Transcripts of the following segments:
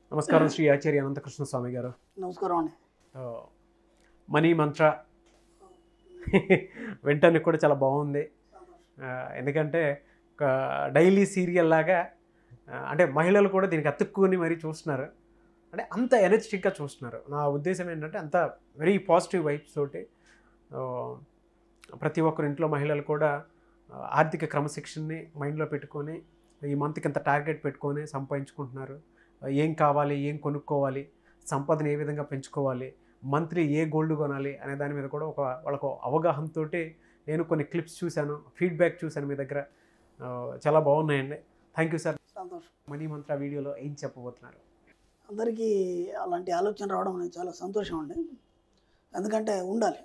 నమస్కారం శ్రీ ఆచార్య అనంతకృష్ణ స్వామి గారు నమస్కారం అండి ఆ, మనీ మంత్ర వెంటనే కూడా చాలా బాగుంది ఆ, ఎందుకంటే ఒక డైలీ సీరియల్ లాగా ఆ, అంటే మహిళలు కూడా దీనికి అతుక్కుని మరీ చూస్తున్నారు అంటే అంత ఎనర్జెటిక్గా చూస్తున్నారు నా ఉద్దేశం ఏంటంటే అంత వెరీ పాజిటివ్ వైబ్స్ తోటి ఆ, ప్రతి ఒక్కరి ఇంట్లో మహిళలు కూడా ఆ, ఆర్థిక క్రమశిక్షణని మైండ్లో పెట్టుకొని ఈ మంత్కి ఇంత టార్గెట్ పెట్టుకొని సంపాదించుకుంటున్నారు ఆ, ఏం కావాలి ఏం కొనుక్కోవాలి సంపదను ఏ విధంగా పెంచుకోవాలి మంత్లీ ఏ గోల్డ్ కొనాలి అనే దాని మీద కూడా ఒక వాళ్ళకు అవగాహనతో నేను కొన్ని క్లిప్స్ చూశాను ఫీడ్బ్యాక్ చూశాను మీ దగ్గర ఆ, చాలా బాగున్నాయండి థ్యాంక్ యూ సార్ సంతోషం మనీ మంత్ర వీడియోలో ఏం చెప్పబోతున్నారు అందరికీ అలాంటి ఆలోచన రావడం అనేది చాలా సంతోషం అండి ఎందుకంటే ఉండాలి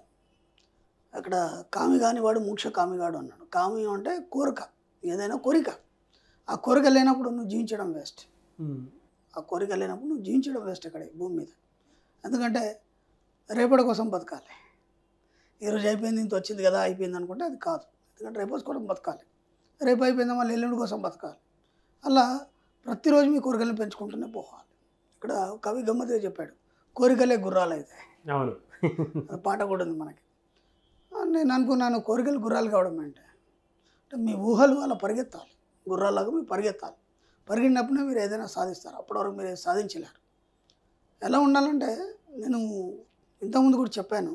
అక్కడ కామి కాని వాడు మోక్ష కామిగాడు అన్నాడు కామి అంటే కోరిక ఏదైనా కోరిక ఆ కోరిక లేనప్పుడు నువ్వు జీవించడం వేస్ట్ ఉమ్, ఆ కోరిక లేనప్పుడు నువ్వు జీవించడం వేస్ట్ ఇక్కడ ఈ భూమి మీద ఎందుకంటే రేపటి కోసం బతకాలి ఈరోజు అయిపోయింది ఇంత వచ్చింది కదా అయిపోయింది అనుకుంటే అది కాదు ఎందుకంటే రేపు కోసం బతకాలి రేపు అయిపోయిందా మళ్ళీ ఎల్లుండి కోసం బతకాలి అలా ప్రతిరోజు మీ కోరికలను పెంచుకుంటూనే పోవాలి ఇక్కడ కవి గమ్మతిగా చెప్పాడు కోరికలే గుర్రాలు అయితే అవును అది పాట కూడా ఉంది మనకి ఆ, నేను అనుకున్నాను కోరికలు గుర్రాలు కావడం అంటే అంటే మీ ఊహలు అలా పరిగెత్తాలి గుర్రాలాగా మీరు పరిగెత్తాలి పరిగెట్టినప్పుడే మీరు ఏదైనా సాధిస్తారు అప్పటి వరకు మీరు ఏది సాధించలేరు ఎలా ఉండాలంటే నేను ఇంతకుముందు కూడా చెప్పాను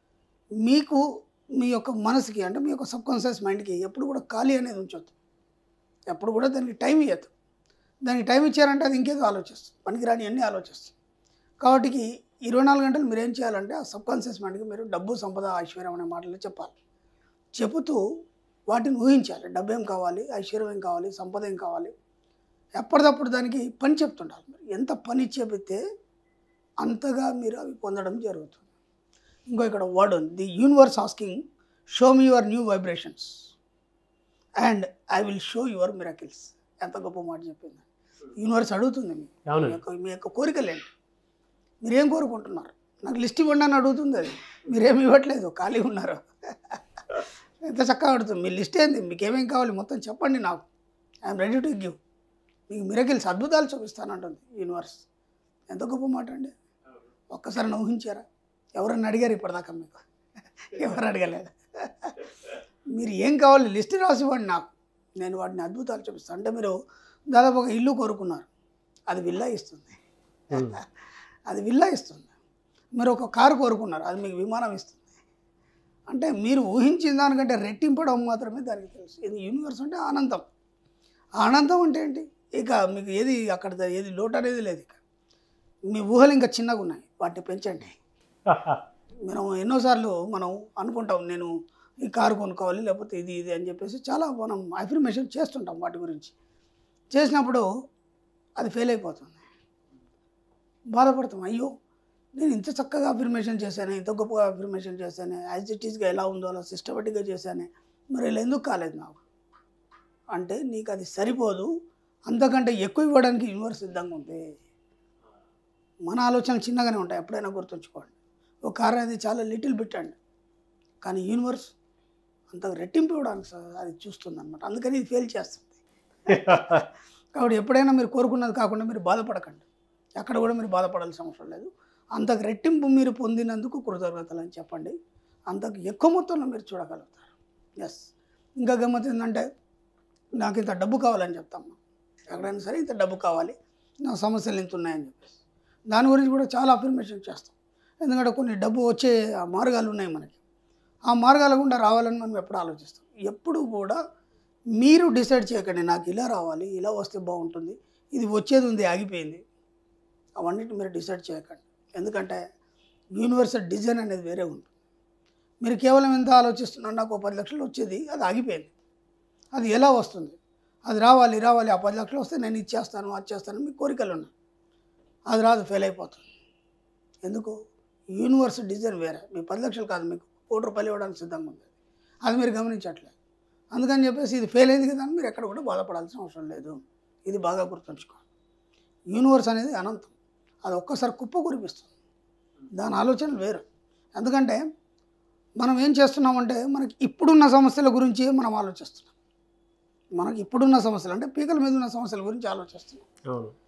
మీకు మీ యొక్క మనసుకి అంటే మీ యొక్క సబ్కాన్షియస్ మైండ్కి ఎప్పుడు కూడా ఖాళీ అనేది ఉంచొద్దు ఎప్పుడు కూడా దానికి టైం ఇవ్వద్దు దానికి టైం ఇచ్చారంటే అది ఇంకేదో ఆలోచిస్తుంది పనికిరాని అన్నీ ఆలోచిస్తుంది కాబట్టి ఇరవై నాలుగు గంటలు మీరు ఏం చేయాలంటే ఆ సబ్కాన్షియస్ మైండ్కి మీరు డబ్బు సంపద ఐశ్వర్యం అనే మాటలు చెప్పాలి చెబుతూ వాటిని ఊహించాలి డబ్బు ఏం కావాలి ఐశ్వర్యం ఏం కావాలి సంపద ఏం కావాలి ఎప్పటికప్పుడు దానికి పని చెప్తుండాలి మీరు ఎంత పని చెబితే అంతగా మీరు అవి పొందడం జరుగుతుంది ఇంకో ఇక్కడ వర్డ్ ఉంది the universe asking show me your new vibrations and I will show your miracles ఎంత గొప్ప మాట చెప్పింది యూనివర్స్ అడుగుతుంది మీ అవును మీ యొక్క మీ యొక్క కోరికలు ఏంటి మీరేం కోరుకుంటున్నారు నాకు లిస్ట్ ఇవ్వండి అని అడుగుతుంది అది మీరేమి ఇవ్వట్లేదు ఖాళీ ఉన్నారు ఎంత చక్కగా అడుగుతుంది మీ లిస్ట్ ఏంది మీకు ఏమేం కావాలి మొత్తం చెప్పండి నాకు ఐఎమ్ రెడీ టు గివ్ మీకు మిరకిల్స్ అద్భుతాలు చూపిస్తానంటుంది యూనివర్స్ ఎంత గొప్ప మాట అండి ఒక్కసారి ఊహించారా ఎవరన్నా అడిగారు ఇప్పటిదాకా మీకు ఎవరు అడగలేదు మీరు ఏం కావాలి లిస్ట్ రాసి ఇవ్వండి నాకు నేను వాటిని అద్భుతాలు చూపిస్తాను అంటే మీరు దాదాపు ఒక ఇల్లు కోరుకున్నారు అది విల్లా ఇస్తుంది ఉమ్, అది విల్లా ఇస్తుంది మీరు ఒక కారు కోరుకున్నారు అది మీకు విమానం ఇస్తుంది అంటే మీరు ఊహించిన దానికంటే రెట్టింపడం మాత్రమే దానికి తెలుసు ఇది యూనివర్స్ అంటే ఆనందం ఆ ఆనందం అంటే ఏంటి ఇక మీకు ఏది అక్కడ ఏది లోటు అనేది లేదు ఇక మీ ఊహలు ఇంకా చిన్నగా ఉన్నాయి వాటిని పెంచండి మనం ఎన్నోసార్లు మనం అనుకుంటాం నేను ఈ కారు కొనుక్కోవాలి లేకపోతే ఇది ఇది అని చెప్పేసి చాలా మనం అఫర్మేషన్ చేస్తుంటాం వాటి గురించి చేసినప్పుడు అది ఫెయిల్ అయిపోతుంది బాధపడతాం అయ్యో నేను ఇంత చక్కగా అఫర్మేషన్ చేశాను ఇంత గొప్పగా అఫర్మేషన్ చేశాను యాజ్ ఇట్ ఈస్గా ఎలా ఉందో అలా సిస్టమేటిక్గా చేశాను మరి ఇలా ఎందుకు కాలేదు నాకు అంటే నీకు అది సరిపోదు అంతకంటే ఎక్కువ ఇవ్వడానికి యూనివర్స్ సిద్ధంగా ఉంది మన ఆలోచనలు చిన్నగానే ఉంటాయి ఎప్పుడైనా గుర్తుంచుకోండి ఒక కార్ అనేది చాలా లిటిల్ బిట్ అండి కానీ యూనివర్స్ అంత రెట్టింపు ఇవ్వడానికి స- అది చూస్తుంది అనమాట అందుకని ఇది ఫెయిల్ చేస్తుంది కాబట్టి ఎప్పుడైనా మీరు కోరుకున్నది కాకుండా మీరు బాధపడకండి ఎక్కడ కూడా మీరు బాధపడాల్సిన అవసరం లేదు అంతకు రెట్టింపు మీరు పొందినందుకు కృతజ్ఞతలు అని చెప్పండి అంతకు ఎక్కువ మొత్తంలో మీరు చూడగలుగుతారు ఎస్ ఇంకా గమ్మత్ ఏంటంటే నాకు ఇంత డబ్బు కావాలని చెప్తాం ఎక్కడైనా సరే ఇంత డబ్బు కావాలి నా సమస్యలు ఇంత ఉన్నాయని చెప్పేసి దాని గురించి కూడా చాలా అఫర్మేషన్ చేస్తాం ఎందుకంటే కొన్ని డబ్బు వచ్చే ఆ మార్గాలు ఉన్నాయి మనకి ఆ మార్గాల గుండా రావాలని మనం ఎప్పుడు ఆలోచిస్తాం ఎప్పుడు కూడా మీరు డిసైడ్ చేయకండి నాకు ఇలా రావాలి ఇలా వస్తే బాగుంటుంది ఇది వచ్చేది ఉంది ఆగిపోయింది అవన్నిటి మీరు డిసైడ్ చేయకండి ఎందుకంటే యూనివర్సల్ డిజైన్ అనేది వేరే ఉంటుంది మీరు కేవలం ఎంత ఆలోచిస్తున్నారు నాకు ఒక పది లక్షలు వచ్చేది అది ఆగిపోయింది అది ఎలా వస్తుంది అది రావాలి రావాలి ఆ పది లక్షలు వస్తే నేను ఇచ్చేస్తాను అది చేస్తాను మీ కోరికలు ఉన్నాయి అది రాదు ఫెయిల్ అయిపోతుంది ఎందుకు యూనివర్స్ డిజైన్ వేరే మీ పది లక్షలు కాదు మీకు కోటి రూపాయలు ఇవ్వడానికి సిద్ధంగా ఉంది అది మీరు గమనించట్లేదు అందుకని చెప్పేసి ఇది ఫెయిల్ అయింది కదా అని మీరు ఎక్కడ కూడా బాధపడాల్సిన అవసరం లేదు ఇది బాగా గుర్తుంచుకోండి యూనివర్స్ అనేది అనంతం అది ఒక్కసారి కుప్ప కురిపిస్తుంది దాని ఆలోచనలు వేరు ఎందుకంటే మనం ఏం చేస్తున్నామంటే మనకి ఇప్పుడున్న సమస్యల గురించి మనం ఆలోచిస్తున్నాం మనకి ఇప్పుడున్న సమస్యలు అంటే పీకల మీద ఉన్న సమస్యల గురించి ఆలోచిస్తున్నాం అవును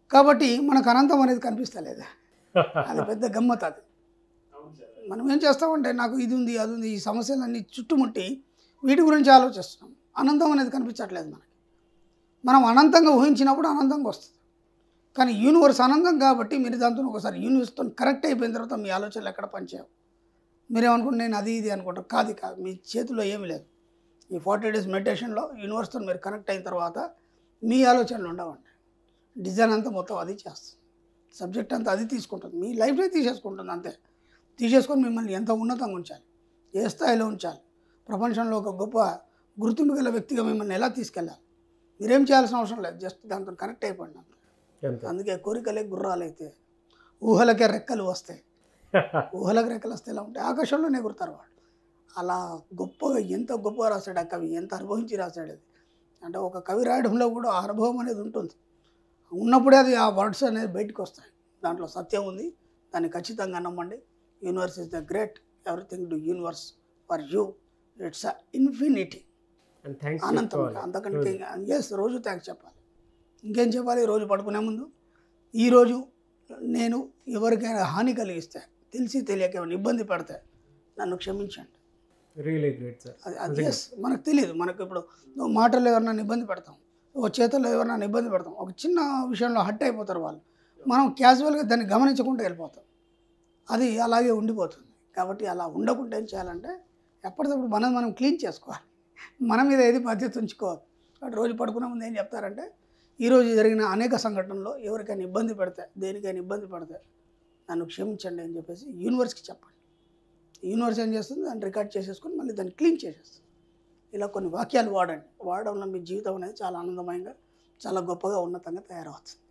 కాబట్టి మనకు అనంతం అనేది కనిపిస్తలేదు అది పెద్ద గమ్మత్ అది మనం ఏం చేస్తామంటే నాకు ఇది ఉంది అది ఉంది ఈ సమస్యలన్నీ చుట్టుముట్టి వీటి గురించి ఆలోచిస్తున్నాం అనంతం అనేది కనిపించట్లేదు మనకి మనం అనంతంగా ఊహించినప్పుడు అనంతంగా వస్తుంది కానీ యూనివర్స్ అనంతం కాబట్టి మీరు దాంతో ఒకసారి యూనివర్స్తో కరెక్ట్ అయిపోయిన తర్వాత మీ ఆలోచనలు ఎక్కడ పనిచేయవు మీరేమనుకుంటే నేను అది ఇది అనుకుంటారు కాదు కాదు మీ చేతిలో ఏమీ లేదు ఈ ఫార్టీ డేస్ మెడిటేషన్లో యూనివర్స్తో మీరు కనెక్ట్ అయిన తర్వాత మీ ఆలోచనలు ఉండవండి డిజైన్ అంతా మొత్తం అది చేస్తుంది సబ్జెక్ట్ అంతా అది తీసుకుంటుంది మీ లైఫ్నే తీసేసుకుంటుంది అంతే తీసేసుకొని మిమ్మల్ని ఎంత ఉన్నతంగా ఉంచాలి ఏ స్థాయిలో ఉంచాలి ప్రపంచంలో ఒక గొప్ప గుర్తింపు గల వ్యక్తిగా మిమ్మల్ని ఎలా తీసుకెళ్ళాలి మీరేం చేయాల్సిన అవసరం లేదు జస్ట్ దాంతో కనెక్ట్ అయిపోండి అంతే అంతే అందుకే కోరికలే గుర్రాలు అయితే ఊహలకే రెక్కలు వస్తాయి ఊహలకు రెక్కలు వస్తే ఎలా ఉంటాయి ఆకాశంలోనే ఎగురుతారు వాళ్ళు అలా గొప్పగా ఎంత గొప్పగా రాశాడు ఆ కవి ఎంత అనుభవించి రాశాడు అది అంటే ఒక కవి రాయడంలో కూడా ఆ అనుభవం అనేది ఉంటుంది ఉన్నప్పుడే అది ఆ వర్డ్స్ అనేది బయటకు వస్తాయి దాంట్లో సత్యం ఉంది దాన్ని ఖచ్చితంగా నమ్మండి universe is the great everything do universe for you it's a infinity and thanks అనంతం అంతకంటే ఎస్ రోజు థ్యాంక్స్ చెప్పాలి ఇంకేం చెప్పాలి రోజు పడుకునే ముందు ఈరోజు నేను ఎవరికైనా హాని కలిగిస్తే తెలిసి తెలియక ఏమైనా ఇబ్బంది పెడితే నన్ను క్షమించండి రియలీ గ్రేట్ సార్ అది అది ఎస్ మనకు తెలియదు మనకు ఇప్పుడు నువ్వు మాటల్లో ఎవరినైనా ఇబ్బంది పెడతాం ఒక చేతుల్లో ఎవరినైనా ఇబ్బంది పెడతాం ఒక చిన్న విషయంలో హట్ అయిపోతారు వాళ్ళు మనం క్యాజువల్గా దాన్ని గమనించకుండా వెళ్ళిపోతాం అది అలాగే ఉండిపోతుంది కాబట్టి అలా ఉండకుండా ఏం చేయాలంటే ఎప్పటికప్పుడు మనం మనం క్లీన్ చేసుకోవాలి మన మీద ఏది బాధ్యత ఉంచుకోవాలి కాబట్టి రోజు పడుకునే ముందు ఏం చెప్తారంటే ఈరోజు జరిగిన అనేక సంఘటనలో ఎవరికైనా ఇబ్బంది పెడితే దేనికైనా ఇబ్బంది పెడితే నన్ను క్షమించండి అని చెప్పేసి యూనివర్స్కి చెప్పండి యూనివర్స్ ఏం చేస్తుంది దాన్ని రికార్డ్ చేసేసుకొని మళ్ళీ దాన్ని క్లీన్ చేసేస్తుంది ఇలా కొన్ని వాక్యాలు వాడండి వాడడంలో మీ జీవితం అనేది చాలా ఆనందమయంగా చాలా గొప్పగా ఉన్నతంగా తయారవుతుంది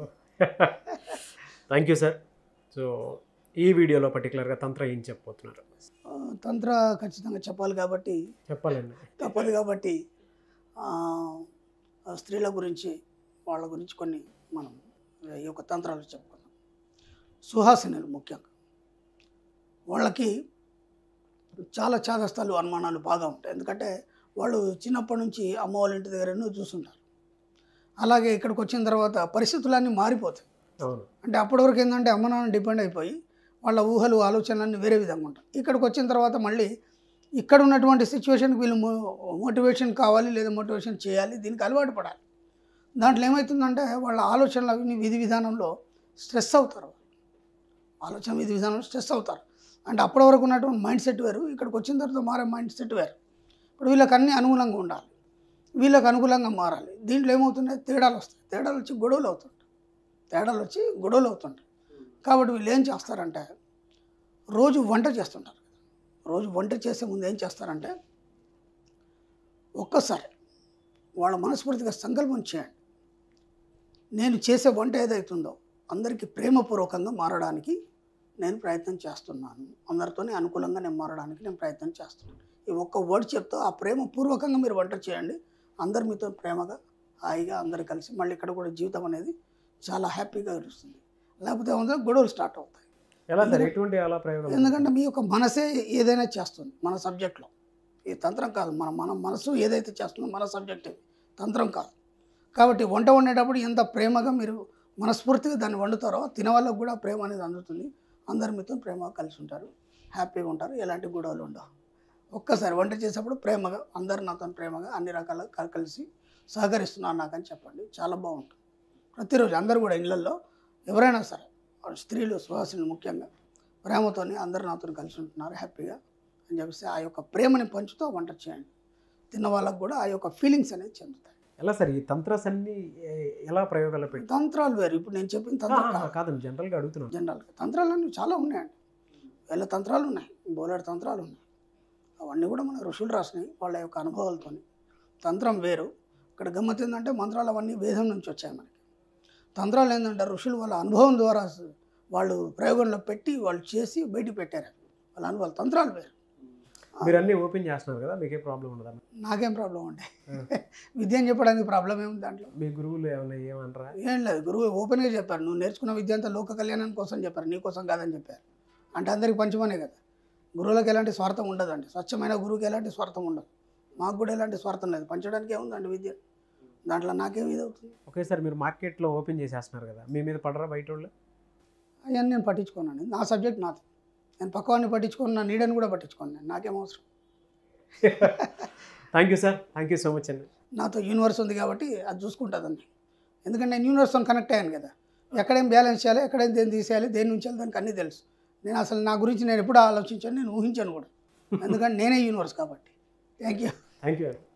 థ్యాంక్ యూ సార్ సో ఈ వీడియోలో పర్టికులర్గా తంత్ర ఏం చెప్పబోతున్నారు ఆ, తంత్ర ఖచ్చితంగా చెప్పాలి కాబట్టి చెప్పాలండి తప్పదు కాబట్టి ఆ, ఆ స్త్రీల గురించి వాళ్ళ గురించి కొన్ని మనం ఈ యొక్క తంత్రాలు చెప్పుకుందాం సుహాసినులు ముఖ్యంగా వాళ్ళకి చాలా చాదస్తాలు అనుమానాలు బాగా ఉంటాయి ఎందుకంటే వాళ్ళు చిన్నప్పటి నుంచి అమ్మ వాళ్ళ ఇంటి దగ్గర ఎన్నో చూస్తుంటారు అలాగే ఇక్కడికి వచ్చిన తర్వాత పరిస్థితులన్నీ మారిపోతాయి అవును అంటే అప్పటి వరకు ఏంటంటే అమ్మ నాన్న డిపెండ్ అయిపోయి వాళ్ళ ఊహలు ఆలోచనలన్నీ వేరే విధంగా ఉంటాయి ఇక్కడికి వచ్చిన తర్వాత మళ్ళీ ఇక్కడ ఉన్నటువంటి సిచ్యువేషన్కి వీళ్ళు మోటివేషన్ కావాలి లేదా మోటివేషన్ చేయాలి దీనికి అలవాటు పడాలి దాంట్లో ఏమవుతుందంటే వాళ్ళ ఆలోచనలు అవి విధి విధానంలో స్ట్రెస్ అవుతారు ఆలోచన విధి విధానంలో స్ట్రెస్ అవుతారు అంటే అప్పటి వరకు ఉన్నటువంటి మైండ్ సెట్ వేరు ఇక్కడికి వచ్చిన తర్వాత మారే మైండ్ సెట్ వేరు ఇప్పుడు వీళ్ళకి అన్నీ అనుకూలంగా ఉండాలి వీళ్ళకి అనుకూలంగా మారాలి దీంట్లో ఏమవుతున్నాయి తేడాలు వస్తాయి తేడాలు వచ్చి గొడవలు అవుతుంటాయి తేడాలు వచ్చి గొడవలు అవుతుంటాయి కాబట్టి వీళ్ళు ఏం చేస్తారంటే రోజు వంట చేస్తుంటారు రోజు వంట చేసే ముందు ఏం చేస్తారంటే ఒక్కసారి వాళ్ళ మనస్ఫూర్తిగా సంకల్పం చేయండి నేను చేసే వంట ఏదైతుందో అందరికీ ప్రేమపూర్వకంగా మారడానికి నేను ప్రయత్నం చేస్తున్నాను అందరితోనే అనుకూలంగా నేను మారడానికి నేను ప్రయత్నం చేస్తున్నాను ఈ ఒక్క వర్డ్ చెప్తూ ఆ ప్రేమపూర్వకంగా మీరు వంట చేయండి అందరు మీతో ప్రేమగా హాయిగా అందరు కలిసి మళ్ళీ ఇక్కడ కూడా జీవితం అనేది చాలా హ్యాపీగా గడుస్తుంది లేకపోతే ఏమవుతుందో గొడవలు స్టార్ట్ అవుతాయి ఎలా సార్ ఎటువంటి అలా ప్రయోగం ఎందుకంటే మీ యొక్క మనసే ఏదైనా చేస్తుంది మన సబ్జెక్ట్లో ఈ తంత్రం కాదు మన మన మనసు ఏదైతే చేస్తుందో మన సబ్జెక్ట్ ఇది తంత్రం కాదు కాబట్టి వంట వండేటప్పుడు ఎంత ప్రేమగా మీరు మనస్ఫూర్తిగా దాన్ని వండుతారో తిన వాళ్ళకు కూడా ప్రేమ అనేది అందుతుంది అందరి మీతో ప్రేమగా కలిసి ఉంటారు హ్యాపీగా ఉంటారు ఎలాంటి గొడవలు ఉండవు ఒక్కసారి వంట చేసేటప్పుడు ప్రేమగా అందరు నాతో ప్రేమగా అన్ని రకాలుగా కల- కలిసి సహకరిస్తున్నారు నాకని చెప్పండి చాలా బాగుంటుంది ప్రతిరోజు అందరూ కూడా ఇళ్ళల్లో ఎవరైనా సరే వాళ్ళు స్త్రీలు సువాసిని ముఖ్యంగా ప్రేమతోని అందరూ నాతో కలిసి ఉంటున్నారు హ్యాపీగా అని చెప్పేసి ఆ యొక్క ప్రేమని పంచుతూ వంట చేయండి తిన్న వాళ్ళకు కూడా ఆ యొక్క ఫీలింగ్స్ అనేది చెందుతాయి ఎలా సార్ ఈ తంత్రస్ అన్ని ఏ- ఎలా ప్రయోగాలు పెట్టి తంత్రాలు వేరు ఇప్పుడు నేను చెప్పిన తంత్రం కాదు. కాదండి జనరల్గా అడుగుతున్నాను జనరల్గా తంత్రాలన్నీ చాలా ఉన్నాయండి వేల తంత్రాలు ఉన్నాయి బోలెడు తంత్రాలు ఉన్నాయి అవన్నీ కూడా మన ఋషులు రాసినాయి వాళ్ళ యొక్క అనుభవాలతో తంత్రం వేరు ఇక్కడ గమ్మత్ ఏంటంటే మంత్రాలు అవన్నీ వేదం నుంచి వచ్చాయి మనకి తంత్రాలు ఏంటంటే ఋషులు వాళ్ళ అనుభవం ద్వారా స- వాళ్ళు ప్రయోగంలో పెట్టి వాళ్ళు చేసి బయట పెట్టారు వాళ్ళ అనుభవాలు తంత్రాలు వేరు మీరు అన్ని ఓపెన్ చేస్తున్నారు కదా మీకే ప్రాబ్లం ఉండదా నాకేం ప్రాబ్లం ఉండే విద్యను చెప్పడానికి ప్రాబ్లం ఏముంది దాంట్లో మీ గురువులు ఏమైనా ఏమనరా ఏం లేదు గురువు ఓపెన్గా చెప్పారు నువ్వు నేర్చుకున్న విద్య అంతా లోక కళ్యాణం కోసం చెప్పారు నీ కోసం కాదని చెప్పారు అంటే అందరికి పంచమనే కదా గురువులకు ఎలాంటి స్వార్థం ఉండదండి స్వచ్ఛమైన గురువుకి ఎలాంటి స్వార్థం ఉండదు మాకు కూడా ఎలాంటి స్వార్థం లేదు పంచడానికి ఏముందండి విద్య దాంట్లో నాకేం ఇది అవుతుంది ఒకేసారి మీరు మార్కెట్లో ఓపెన్ చేసేస్తున్నారు కదా మీ మీద పడరా బయట వాళ్ళు అవన్నీ నేను పట్టించుకోనండి నా సబ్జెక్ట్ నాది నేను పక్కవాడిని పట్టించుకోను నా నీడని కూడా పట్టించుకోను నేను నాకేం అవసరం thank you sir thank you so much అండి నాతో యూనివర్స్ ఉంది కాబట్టి అది చూసుకుంటుందండి ఎందుకంటే నేను యూనివర్స్తో కనెక్ట్ అయ్యాను కదా ఎక్కడేం బ్యాలెన్స్ చేయాలి ఎక్కడేం దేని తీసేయాలి దేని ఉంచాలి దానికి అన్నీ తెలుసు నేను అసలు నా గురించి నేను ఎప్పుడు ఆలోచించాను నేను ఊహించాను కూడా ఎందుకంటే నేనే యూనివర్స్ కాబట్టి థ్యాంక్ యూ థ్యాంక్ యూ